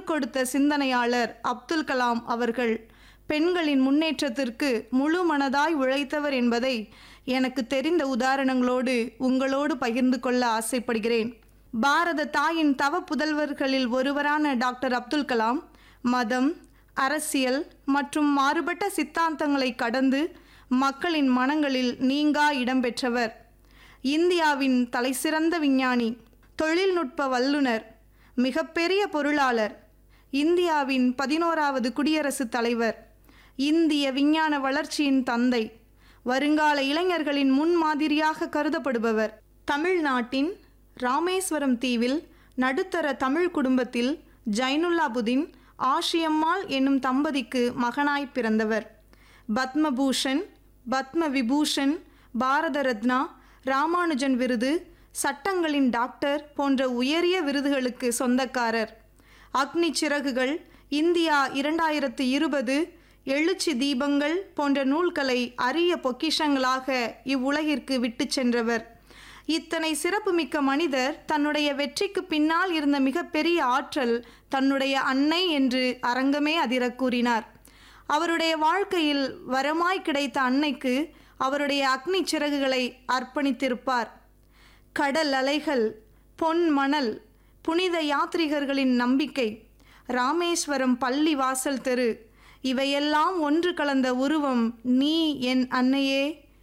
கொடுத்த சிந்தனையாளர் அப்துல் கலாம் அவர்கள் பெண்களின் முன்னேற்றத்திற்கு முழு மனதாய் உழைத்தவர் என்பதை எனக்கு தெரிந்த உதாரணங்களோடு உங்களோடு பகிர்ந்து கொள்ள ஆசைப்படுகிறேன் பாரத தாயின் தவ புதல்வர்களில் ஒருவரான டாக்டர் அப்துல் கலாம் மதம் அரசியல் மற்றும் மாறுபட்ட சித்தாந்தங்களை கடந்து மக்களின் மனங்களில் நீங்கா இடம்பெற்றவர் இந்தியாவின் தலைசிறந்த விஞ்ஞானி தொழில்நுட்ப வல்லுனர் மிகப்பெரிய பொருளாளர் இந்தியாவின் பதினோராவது குடியரசுத் தலைவர் இந்திய விஞ்ஞான வளர்ச்சியின் தந்தை வருங்கால இளைஞர்களின் முன்மாதிரியாக கருதப்படுபவர் தமிழ்நாட்டின் ராமேஸ்வரம் தீவில் நடுத்தர தமிழ் குடும்பத்தில் ஜைனுல்லாபுதீன் ஆஷியம்மாள் என்னும் தம்பதிக்கு மகனாய் பிறந்தவர் பத்மபூஷன் பத்ம விபூஷன் பாரத ரத்னா ராமானுஜன் விருது சட்டங்களின் டாக்டர் போன்ற உயரிய விருதுகளுக்கு சொந்தக்காரர் அக்னி சிறகுகள் இந்தியா இரண்டாயிரத்து இருபது எழுச்சி தீபங்கள் போன்ற நூல்களை அரிய பொக்கிஷங்களாக இவ்வுலகிற்கு விட்டுச் சென்றவர் இத்தனை சிறப்புமிக்க மனிதர் தன்னுடைய வெற்றிக்கு பின்னால் இருந்த மிகப்பெரிய ஆற்றல் தன்னுடைய அன்னை என்று அரங்கமே அதிரக் கூறினார் அவருடைய வாழ்க்கையில் வரமாய் கிடைத்த அன்னைக்கு அவருடைய அக்னி சிறகுகளை அர்ப்பணித்திருப்பார் கடல் அலைகள் பொன் மணல் புனித யாத்ரிகர்களின் நம்பிக்கை ராமேஸ்வரம் பள்ளி வாசல் தெரு இவையெல்லாம் ஒன்று கலந்த உருவம் நீ என் அன்னையே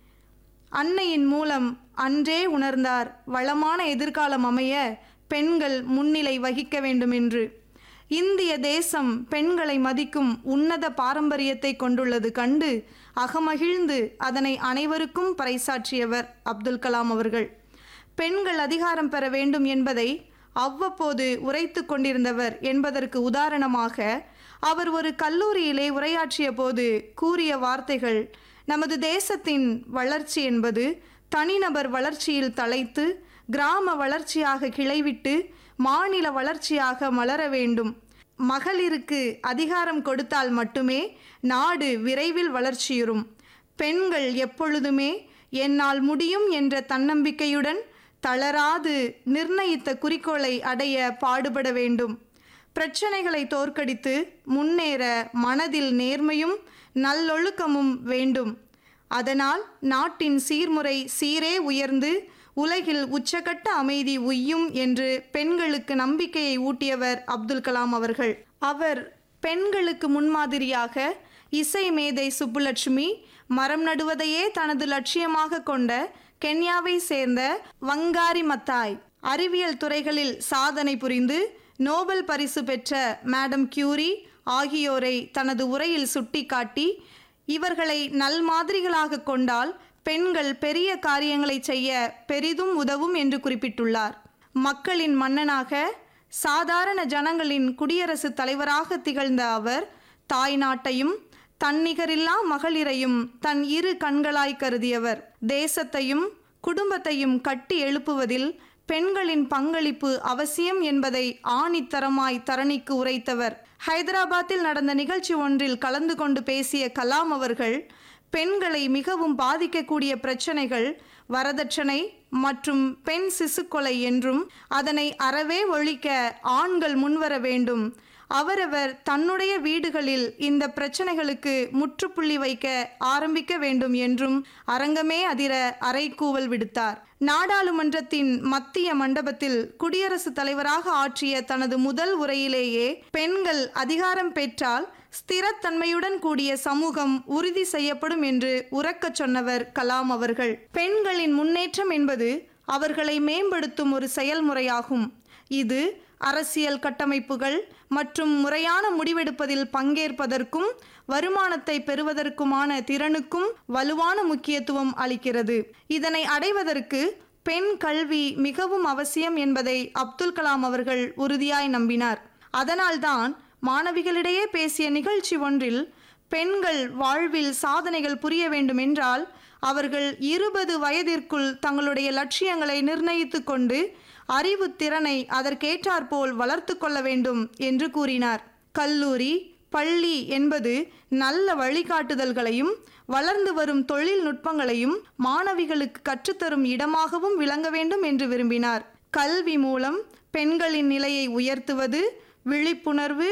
அன்னையின் மூலம் அன்றே உணர்ந்தார் வளமான எதிர்காலம் அமைய பெண்கள் முன்னிலை வகிக்க வேண்டும் என்று இந்திய தேசம் பெண்களை மதிக்கும் உன்னத பாரம்பரியத்தை கொண்டுள்ளது கண்டு அகமகிழ்ந்து அதனை அனைவருக்கும் பறைசாற்றியவர் அப்துல் கலாம் அவர்கள் பெண்கள் அதிகாரம் பெற வேண்டும் என்பதை அவ்வப்போது உரைத்து கொண்டிருந்தவர் என்பதற்கு உதாரணமாக அவர் ஒரு கல்லூரியிலே உரையாற்றிய போது கூறிய வார்த்தைகள் நமது தேசத்தின் வளர்ச்சி என்பது தனிநபர் வளர்ச்சியில் தலைத்து கிராம வளர்ச்சியாக கிளைவிட்டு மாநில வளர்ச்சியாக மலர வேண்டும் மகளிருக்கு அதிகாரம் கொடுத்தால் மட்டுமே நாடு விரைவில் வளர்ச்சியுறும் பெண்கள் எப்பொழுதுமே என்னால் முடியும் என்ற தன்னம்பிக்கையுடன் தளராது நிர்ணயித்த குறிக்கோளை அடைய பாடுபட வேண்டும் பிரச்சனைகளை தோற்கடித்து முன்னேற மனதில் நேர்மையும் நல்லொழுக்கமும் வேண்டும் அதனால் நாட்டின் சீர்முறை சீரே உயர்ந்து உலகில் உச்சகட்ட அமைதி உய்யும் என்று பெண்களுக்கு நம்பிக்கையை ஊட்டியவர் அப்துல் கலாம் அவர்கள் அவர் பெண்களுக்கு முன்மாதிரியாக இசை மேதை சுப்புலட்சுமி மரம் நடுவதையே தனது லட்சியமாக கொண்ட கென்யாவை சேர்ந்த வங்காரி மத்தாய் அறிவியல் துறைகளில் சாதனை புரிந்து நோபல் பரிசு பெற்ற மேடம் கியூரி ஆகியோரை தனது உரையில் சுட்டிக்காட்டி இவர்களை நல்மாதிரிகளாக கொண்டால் பெண்கள் பெரிய காரியங்களை செய்ய பெரிதும் உதவும் என்று குறிப்பிட்டுள்ளார் மக்களின் மன்னனாக சாதாரண ஜனங்களின் குடியரசுத் தலைவராக திகழ்ந்த அவர் தாய் நாட்டையும் தன்னிகரில்லா மகளிரையும் தன் இரு கண்களாய் கருதியவர் தேசத்தையும் குடும்பத்தையும் கட்டி எழுப்புவதில் பெண்களின் பங்களிப்பு அவசியம் என்பதை ஆணித்தரமாய் தரணிக்கு உரைத்தவர் ஹைதராபாத்தில் நடந்த நிகழ்ச்சி ஒன்றில் கலந்து கொண்டு பேசிய கலாம் அவர்கள் பெண்களை மிகவும் பாதிக்கக்கூடிய பிரச்சனைகள் வரதட்சணை மற்றும் பெண் சிசுக்கொலை என்றும் அதனை அறவே ஒழிக்க ஆண்கள் முன்வர வேண்டும் அவரவர் தன்னுடைய வீடுகளில் இந்த பிரச்சனைகளுக்கு முற்றுப்புள்ளி வைக்க ஆரம்பிக்க வேண்டும் என்றும் அரங்கமே அதிர அறைகூவல் விடுத்தார் நாடாளுமன்றத்தின் மத்திய மண்டபத்தில் குடியரசுத் தலைவராக ஆற்றிய தனது முதல் உரையிலேயே பெண்கள் அதிகாரம் பெற்றால் ஸ்திரத்தன்மையுடன் கூடிய சமூகம் உறுதி செய்யப்படும் என்று உறக்கச் சொன்னவர் கலாம் அவர்கள் பெண்களின் முன்னேற்றம் என்பது அவர்களை மேம்படுத்தும் ஒரு செயல்முறையாகும் இது அரசியல் கட்டமைப்புகள் மற்றும் முறையான முடிவெடுப்பதில் பங்கேற்பதற்கும் வருமானத்தை பெறுவதற்குமான திறனுக்கும் வலுவான முக்கியத்துவம் அளிக்கிறது இதனை அடைவதற்கு பெண் கல்வி மிகவும் அவசியம் என்பதை அப்துல் கலாம் அவர்கள் உறுதியாய் நம்பினார் அதனால்தான் மாணவிகளிடையே பேசிய நிகழ்ச்சி ஒன்றில் பெண்கள் வாழ்வில் சாதனைகள் புரிய வேண்டுமென்றால் அவர்கள் இருபது வயதிற்குள் தங்களுடைய லட்சியங்களை நிர்ணயித்து கொண்டு அறிவு திறனை அதற்கேற்றாற்போல் வளர்த்து கொள்ள வேண்டும் என்று கூறினார் கல்லூரி பள்ளி என்பது நல்ல வழிகாட்டுதல்களையும் வளர்ந்து வரும் தொழில்நுட்பங்களையும் மாணவிகளுக்கு கற்றுத்தரும் இடமாகவும் விளங்க வேண்டும் என்று விரும்பினார் கல்வி மூலம் பெண்களின் நிலையை உயர்த்துவது விழிப்புணர்வு